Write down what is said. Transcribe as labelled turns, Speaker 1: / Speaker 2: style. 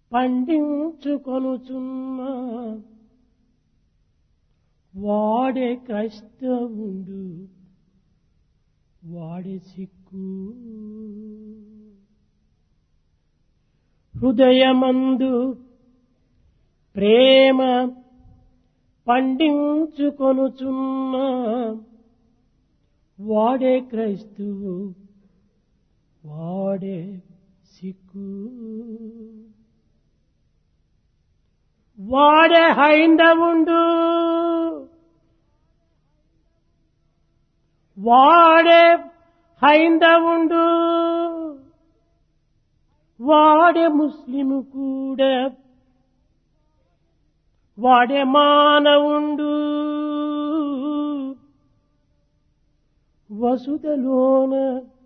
Speaker 1: పండించుకొనుచున్న వాడే క్రైస్తవుండు వాడే సిక్కు హృదయమందు ప్రేమ పండించుకొనుచున్న వాడే క్రైస్తువు వాడే సిక్కు వాడే హైందవుండు వాడే హైందవుండు వాడే ముస్లిము కూడా వాడే మానవుండు వసుదలోన